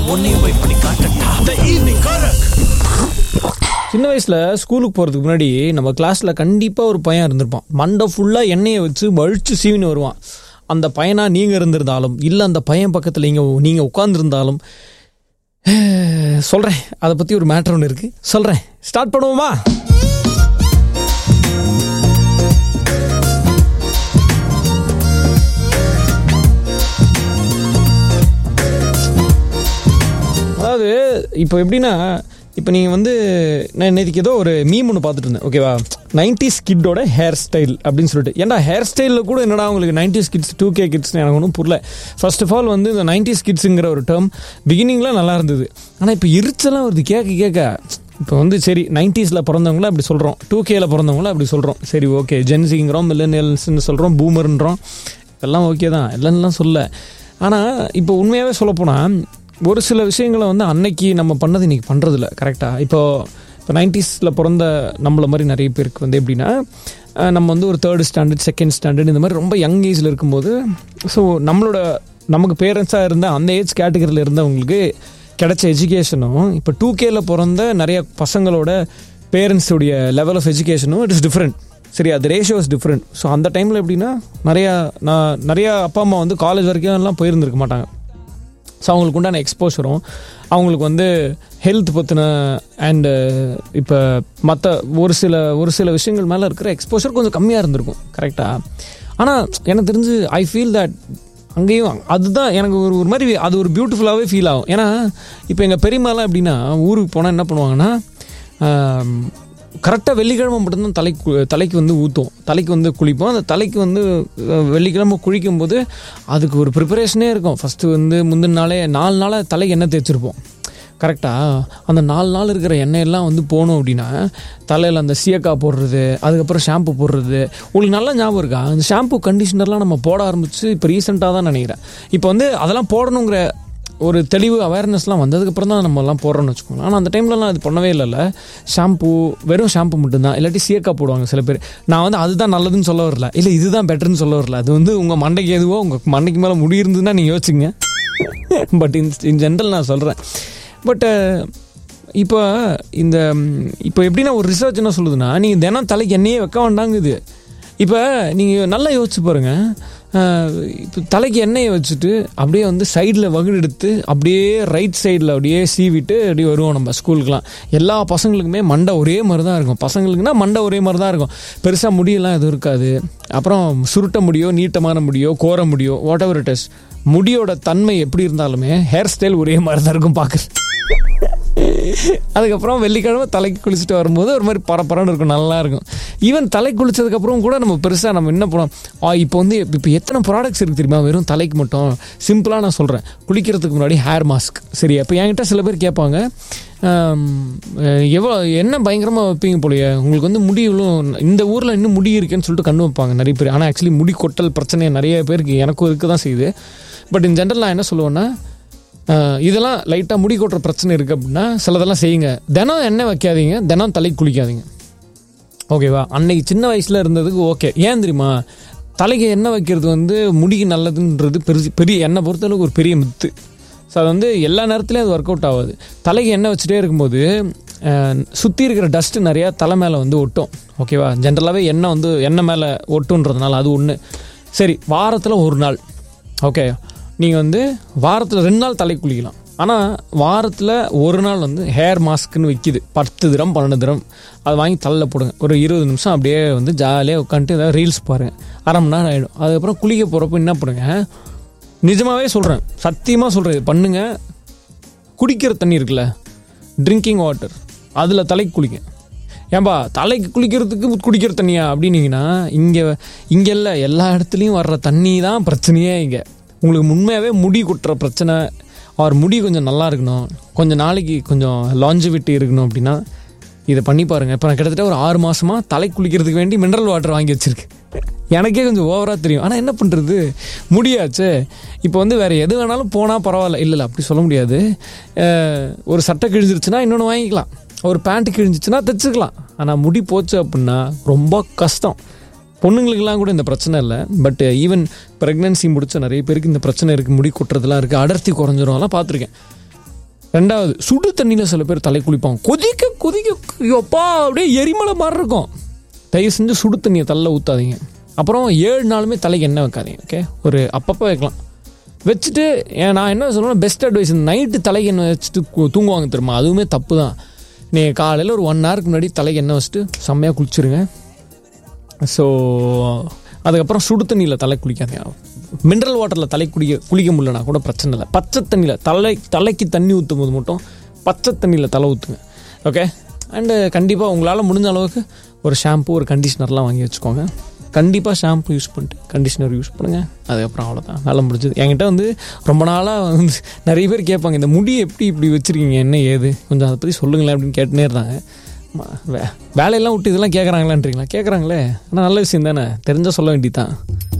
உன்னையும் போய் பண்ணி காட்டட்டா த ஈவினிங் காரக் சின்ன வயசுல ஸ்கூலுக்கு போறதுக்கு முன்னாடி நம்ம கிளாஸ்ல கண்டிப்பா ஒரு பையன் இருந்திருப்பான் மண்டை ஃபுல்லா எண்ணெயை வச்சு வழிச்சு சீவின்னு வருவான் அந்த பையனா நீங்க இருந்திருந்தாலும் இல்ல அந்த பையன் பக்கத்துல நீங்க நீங்க உட்கார்ந்துருந்தாலும் சொல்றேன் அதை பத்தி ஒரு மேட்டர் ஒன்று இருக்கு சொல்றேன் ஸ்டார்ட் பண்ணுவோமா அதாவது இப்போ எப்படின்னா இப்போ நீங்கள் வந்து நான் நேற்றுக்கு ஏதோ ஒரு மீம் ஒன்று பார்த்துட்டு இருந்தேன் ஓகேவா நைன்டிஸ் கிட்டோட ஹேர் ஸ்டைல் அப்படின்னு சொல்லிட்டு ஏன்டா ஹேர் ஸ்டைலில் கூட என்னடா உங்களுக்கு nineties kids two K kids எனக்கு ஒன்றும் புரியல ஃபர்ஸ்ட் ஆஃப் ஆல் வந்து இந்த நைன்டிஸ் கிட்ஸுங்கிற ஒரு டேர்ம் பிகினிங்லாம் நல்லா இருந்தது ஆனால் இப்போ இருச்செல்லாம் வருது கேட்க கேட்க இப்போ வந்து சரி நைன்டிஸில் பிறந்தவங்கள அப்படி சொல்கிறோம் டூ கேல பிறந்தவங்கள அப்படி சொல்கிறோம் சரி ஓகே ஜென்சிங்கிறோம் மில்லனியல்ஸ்னு சொல்கிறோம் பூமர்ன்றோம் எல்லாம் ஓகே தான் இல்லைன்னுலாம் சொல்ல ஆனால் இப்போ உண்மையாகவே சொல்லப்போனால் ஒரு சில விஷயங்களை வந்து அன்னைக்கு நம்ம பண்ணது இன்னைக்கு பண்ணுறதில்ல கரெக்டாக இப்போ இப்போ நைன்டிஸில் பிறந்த நம்மள மாதிரி நிறைய பேருக்கு வந்து எப்படின்னா அஹ், நம்ம வந்து ஒரு தேர்ட் ஸ்டாண்டர்ட் செகண்ட் ஸ்டாண்டர்ட் இந்த மாதிரி ரொம்ப யங் ஏஜில் இருக்கும்போது ஸோ நம்மளோட நமக்கு பேரண்ட்ஸாக இருந்த அந்த ஏஜ் கேட்டகரியில் இருந்தவங்களுக்கு கிடைச்ச எஜுகேஷனும் இப்போ டூ கேல பிறந்த நிறைய பசங்களோட பேரண்ட்ஸுடைய லெவல் ஆஃப் எஜுகேஷனும் இட் இஸ் டிஃப்ரெண்ட் சரி அது ரேஷியோ இஸ் டிஃப்ரெண்ட் ஸோ அந்த டைமில் எப்படின்னா நிறையா நான் நிறையா அப்பா அம்மா வந்து காலேஜ் வரைக்கும் எல்லாம் போயிருந்திருக்க மாட்டாங்க ஸோ அவங்களுக்கு உண்டான எக்ஸ்போஷரும் அவங்களுக்கு வந்து ஹெல்த் பற்றின அண்டு இப்போ மற்ற ஒரு சில ஒரு சில விஷயங்கள் மேலே இருக்கிற எக்ஸ்போஷர் கொஞ்சம் கம்மியாக இருந்திருக்கும் கரெக்டாக ஆனால் எனக்கு தெரிஞ்சு ஐ ஃபீல் தட் அங்கேயும் அதுதான் எனக்கு ஒரு ஒரு மாதிரி அது ஒரு பியூட்டிஃபுல்லாகவே ஃபீல் ஆகும் ஏன்னா இப்போ எங்கள் பெரியம்மாலாம் எப்படின்னா ஊருக்கு போனால் என்ன பண்ணுவாங்கன்னா கரெக்டாக வெள்ளிக்கிழமை மட்டும்தான் தலைக்கு கு- தலைக்கு வந்து ஊற்றும் தலைக்கு வந்து குளிப்போம் அந்த தலைக்கு வந்து அஹ், வெள்ளிக்கிழமை குளிக்கும்போது அதுக்கு ஒரு ப்ரிப்பரேஷனே இருக்கும் ஃபஸ்ட்டு வந்து முந்தின நாளே நாலு நாளாக தலைக்கு எண்ணெய் தேய்ச்சிருப்போம் கரெக்டாக அந்த நாலு நாள் இருக்கிற எண்ணெயெல்லாம் வந்து போனோம் அப்படின்னா தலையில் அந்த சீயக்காய் போடுறது அதுக்கப்புறம் ஷாம்பு போடுறது உங்களுக்கு நல்லா ஞாபகம் இருக்கா அந்த ஷாம்பு கண்டிஷனர்லாம் நம்ம போட ஆரம்பிச்சு இப்போ ரீசெண்டாக தான் நினைக்கிறேன் இப்போ வந்து அதெல்லாம் போடணுங்கிற ஒரு தெளிவு அவேர்னஸ்லாம் வந்ததுக்கப்புறம் தான் நம்ம எல்லாம் போடுறோம்னு வச்சுக்கோங்க ஆனால் அந்த டைம்லலாம் அது பண்ணவே இல்லைல்ல ஷாம்பு வெறும் ஷாம்பு மட்டும்தான் இல்லாட்டி சீயக்காய் போடுவாங்க சில பேர் நான் வந்து அதுதான் நல்லதுன்னு சொல்ல வரல இல்லை இதுதான் பெட்டர்னு சொல்ல வரல அது வந்து உங்கள் மண்டைக்கு எதுவோ உங்கள் மண்டைக்கு மேலே முடி இருந்ததுன்னா நீங்கள் யோசிச்சுங்க பட் இன் இன் ஜென்ரல் நான் சொல்கிறேன் பட்டு இப்போ இந்த ம், இப்போ எப்படின்னா ஒரு ரிசர்ச் என்ன சொல்லுதுன்னா நீங்கள் தினம் தலைக்கு எண்ணெயே வைக்க வேண்டாங்குது இப்போ நீங்கள் நல்லா யோசிச்சு பாருங்க அஹ், இப்போ தலைக்கு எண்ணெயை வச்சுட்டு அப்படியே வந்து சைடில் வகுடு எடுத்து அப்படியே ரைட் சைடில் அப்படியே சீவிட்டு அப்படியே வருவோம் நம்ம ஸ்கூலுக்குலாம் எல்லா பசங்களுக்குமே மண்டை ஒரே மாதிரி தான் இருக்கும் பசங்களுக்குனா மண்டை ஒரே மாதிரி தான் இருக்கும் பெருசாக முடியெல்லாம் எதுவும் இருக்காது அப்புறம் சுருட்ட முடியோ நீட்டமான முடியோ கோர முடியோ வாட் எவர் இட் இஸ் முடியோட தன்மை எப்படி இருந்தாலுமே ஹேர் ஸ்டைல் ஒரே மாதிரி தான் இருக்கும் பார்க்குறது அதுக்கப்புறம் வெள்ளிக்கிழமை தலைக்கு குளிச்சுட்டு வரும்போது ஒரு மாதிரி பரபரன்னு இருக்கும் நல்லா இருக்கும் ஈவன் தலை குளிச்சதுக்கப்புறம் கூட நம்ம பெருசாக நம்ம என்ன பண்ணோம் ஆ இப்போ வந்து இப்போ எத்தனை ப்ராடக்ட்ஸ் இருக்குது தெரியுமா வெறும் தலைக்கு மட்டும் சிம்பிளாக நான் சொல்கிறேன் குளிக்கிறதுக்கு முன்னாடி ஹேர் மாஸ்க் சரியா இப்போ என்கிட்ட சில பேர் கேட்பாங்க ஆம், அஹ், எவ்வளோ என்ன பயங்கரமாக வைப்பீங்க போலயே உங்களுக்கு வந்து முடி இவ்வளோ இந்த ஊரில் இன்னும் முடி இருக்குன்னு சொல்லிட்டு கண்ணு வைப்பாங்க நிறைய பேர் ஆனால் ஆக்சுவலி முடி கொட்டல் பிரச்சனை நிறைய பேருக்கு எனக்கும் இருக்க தான் செய்யுது பட் இன் ஜென்ரல் நான் என்ன சொல்லுவேன்னா ஆஹ் இதெல்லாம் லைட்டாக முடி கொட்டுற பிரச்சனை இருக்குது அப்படின்னா சிலதெல்லாம் செய்யுங்க தினம் எண்ணெய் வைக்காதீங்க தினம் தலைக்கு குளிக்காதீங்க ஓகேவா அன்னைக்கு சின்ன வயசில் இருந்ததுக்கு ஓகே ஏன் தெரியுமா தலைக்கு எண்ணெய் வைக்கிறது வந்து முடிக்கு நல்லதுன்றது பெருசு பெரிய எண்ணெய் பொறுத்தளவுக்கு ஒரு பெரிய மித்து ஸோ அது வந்து எல்லா நேரத்துலையும் அது ஒர்க் அவுட் ஆகாது தலைக்கு எண்ணெய் வச்சுட்டே இருக்கும்போது சுற்றி இருக்கிற டஸ்ட்டு நிறையா தலை மேலே வந்து ஒட்டும் ஓகேவா ஜென்ரலாகவே எண்ணெய் வந்து எண்ணெய் மேலே ஒட்டுன்றதுனால அது ஒன்று சரி வாரத்தில் ஒரு நாள் ஓகே நீங்கள் வந்து வாரத்தில் ரெண்டு நாள் தலை குளிக்கலாம் ஆனால் வாரத்தில் ஒரு நாள் வந்து ஹேர் மாஸ்க்குன்னு விற்கிது பத்து திரம் பன்னெண்டு திரம் அதை வாங்கி தலையில் போடுங்க ஒரு இருபது நிமிஷம் அப்படியே வந்து ஜாலியாக உட்காந்துட்டு ஏதாவது ரீல்ஸ் பாருங்க அரை மணி நேரம் ஆகிடும் அதுக்கப்புறம் குளிக்க போகிறப்ப என்ன பண்ணுங்க நிஜமாவே சொல்கிறேன் சத்தியமாக சொல்கிறேன் இது பண்ணுங்க குடிக்கிற தண்ணி இருக்குல்ல ட்ரிங்கிங் வாட்டர் அதில் தலைக்கு குளிங்க ஏன்பா தலைக்கு குளிக்கிறதுக்கு குடிக்கிற தண்ணியா அப்படின்னீங்கன்னா இங்கே இங்கே இல்லை எல்லா இடத்துலையும் வர்ற தண்ணி தான் பிரச்சனையே இங்கே உங்களுக்கு உண்மையாகவே முடி கொட்டுற பிரச்சனை அவர் முடி கொஞ்சம் நல்லா இருக்கணும் கொஞ்சம் நாளைக்கு கொஞ்சம் லாஞ்சிவிட்டி இருக்கணும் அப்படின்னா இதை பண்ணி பாருங்க இப்போ நான் கிட்டத்தட்ட ஒரு ஆறு மாசமா தலை குளிக்கிறதுக்கு வேண்டி மினரல் வாட்டர் வாங்கி வச்சிருக்கேன் எனக்கே கொஞ்சம் ஓவராக தெரியும் ஆனால் என்ன பண்ணுறது முடியாச்சு இப்போ வந்து வேறு எது வேணாலும் போனால் பரவாயில்ல இல்லை இல்லை அப்படி சொல்ல முடியாது அஹ், ஒரு சட்டை கிழிஞ்சிருச்சுன்னா இன்னொன்று வாங்கிக்கலாம் ஒரு பேண்ட் கிழிஞ்சிச்சுன்னா தைச்சுக்கலாம் ஆனால் முடி போச்சு அப்படின்னா ரொம்ப கஷ்டம் பொண்ணுங்களுக்கெல்லாம் கூட இந்த பிரச்சனை இல்லை பட் ஈவன் ப்ரெக்னன்சி முடிச்ச நிறைய பேருக்கு இந்த பிரச்சனை இருக்குது முடி கொட்டுறதுலாம் இருக்குது அடர்த்தி குறைஞ்சிரும் எல்லாம் பார்த்துருக்கேன் ரெண்டாவது சுடு தண்ணியில் சில பேர் தலை குளிப்பாங்க கொதிக்க கொதிக்க எப்பா அப்படியே எரிமலை மாதிரி இருக்கும் தயவு செஞ்சு சுடு தண்ணியை தள்ள ஊற்றாதீங்க அப்புறம் ஏழு நாளுமே தலைக்கு எண்ணெய் வைக்காதீங்க ஓகே ஒரு அப்பப்போ வைக்கலாம் வச்சுட்டு ஏன் நான் என்ன சொல்லுவேன் பெஸ்ட் அட்வைஸ் நைட்டு தலைக்கு எண்ணெய் வச்சுட்டு கு- தூங்குவாங்க தெரியுமா அதுவுமே தப்பு தான் நீங்கள் காலையில் ஒரு ஒன் ஹவருக்கு முன்னாடி தலைக்கு எண்ணெய் வச்சுட்டு செம்மையாக குளிச்சிருங்க ஸோ அதுக்கப்புறம் சுடு தண்ணியில் தலை குளிக்காதீங்க மினரல் வாட்டரில் தலை குளிக்க குளிக்க முடியலனா கூட பிரச்சனை இல்லை பச்சை தண்ணியில் தலை தலைக்கு தண்ணி ஊற்றும் போது மட்டும் பச்சை தண்ணியில் தலை ஊற்றுங்க ஓகே அண்டு கண்டிப்பாக உங்களால் முடிஞ்ச அளவுக்கு ஒரு ஷாம்பு ஒரு கண்டிஷ்னர்லாம் வாங்கி வச்சுக்கோங்க கண்டிப்பாக ஷாம்பு யூஸ் பண்ணிட்டு கண்டிஷ்னர் யூஸ் பண்ணுங்கள் அதுக்கப்புறம் அவ்வளோதான் வேலை முடிஞ்சது என்கிட்ட வந்து ரொம்ப நாளாக வந்து நிறைய பேர் கேட்பாங்க இந்த முடி எப்படி இப்படி வச்சுருக்கீங்க என்ன ஏது கொஞ்சம் அதை பற்றி சொல்லுங்களேன் அப்படின்னு கேட்டுனே இருந்தாங்க ம- வே- வேலையெல்லாம் விட்டு இதெல்லாம் கேட்குறாங்களான்றீங்களா கேட்குறாங்களே ஆனால் நல்ல விஷயம் தானே தெரிஞ்சால் சொல்ல வேண்டியதுதான்